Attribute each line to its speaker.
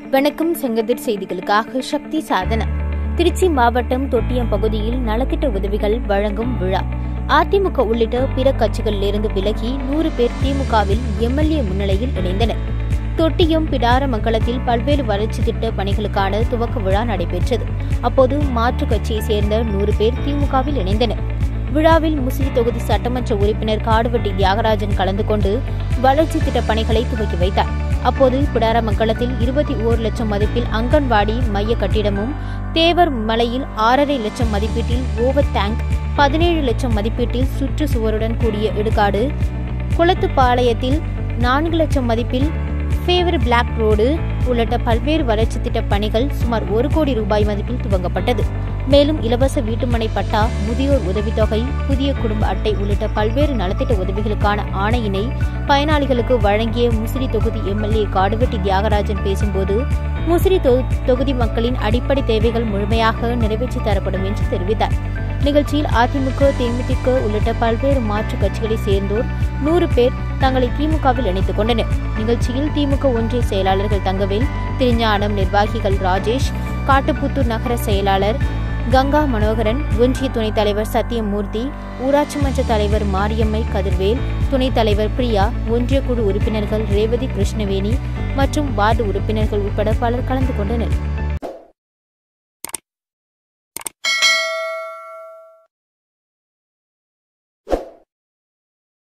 Speaker 1: வணக்கம் செங்கதிர் செய்திகளுக்காக சக்தி சாதனா திருச்சி மாவட்டம் தொட்டியம் பகுதியில் நலத்திட்ட உதவிகள் வழங்கும் விழா அதிமுக உள்ளிட்ட பிற கட்சிகளிலிருந்து விலகி நூறு பேர் திமுகவில் எம்எல்ஏ முன்னிலையில் இணைந்தனர் தொட்டியம் பிடாரமங்கலத்தில் பல்வேறு வளர்ச்சி திட்ட பணிகளுக்கான துவக்க விழா நடைபெற்றது அப்போது மாற்றுக் கட்சியைச் சேர்ந்த நூறு பேர் திமுகவில் இணைந்தனர் விழாவில் முசிறி தொகுதி சட்டமன்ற உறுப்பினர் காடுவெட்டி தியாகராஜன் கலந்து கொண்டு வளர்ச்சி திட்ட பணிகளை துவக்கி வைத்தார் அப்போது பிடாரமங்கலத்தில் இருபத்தி ஓரு லட்சம் மதிப்பில் அங்கன்வாடி மைய கட்டிடமும் தேவர் மலையில் ஆறரை லட்சம் மதிப்பீட்டில் ஓவர் டேங்க் பதினேழு லட்சம் மதிப்பீட்டில் சுற்றுச்சுவருடன் கூடிய இடுகாடு குளத்துப்பாளையத்தில் நான்கு லட்சம் மதிப்பில் ஃபேவர் பிளாக் ரோடு உள்ளிட்ட பல்வேறு வளர்ச்சி திட்ட பணிகள் சுமார் ஒரு கோடி ரூபாய் மதிப்பில் துவங்கப்பட்டது மேலும் இலவச வீட்டுமனை பட்டா முதியோர் உதவித்தொகை புதிய குடும்ப அட்டை உள்ளிட்ட பல்வேறு நலத்திட்ட உதவிகளுக்கான ஆணையினை பயனாளிகளுக்கு வழங்கிய முசிறி தொகுதி எம்எல்ஏ காடுவெட்டி தியாகராஜன் பேசும்போது முசிறி தொகுதி மக்களின் அடிப்படை தேவைகள் முழுமையாக நிறைவேற்றி தரப்படும் என்று தெரிவித்தார் நிகழ்ச்சியில் அதிமுக தேமுதிக உள்ளிட்ட பல்வேறு மாற்றுக் கட்சிகளைச் சேர்ந்தோர் நூறு பேர் தங்களை திமுகவில் இணைத்துக் கொண்டனர் நிகழ்ச்சியில் திமுக ஒன்றிய செயலாளர்கள் தங்கவேல் திருஞானம் நிர்வாகிகள் ராஜேஷ் காட்டுப்புத்தூர் நகர செயலாளர் கங்கா மனோகரன் ஒன்றிய துணைத் தலைவர் சத்தியமூர்த்தி ஊராட்சி மன்ற தலைவர் மாரியம்மை கதிர்வேல் துணைத் தலைவர் பிரியா ஒன்றிய குழு உறுப்பினர்கள் ரேவதி கிருஷ்ணவேணி மற்றும் வார்டு உறுப்பினர்கள் உட்பட பலர் கலந்து கொண்டனர்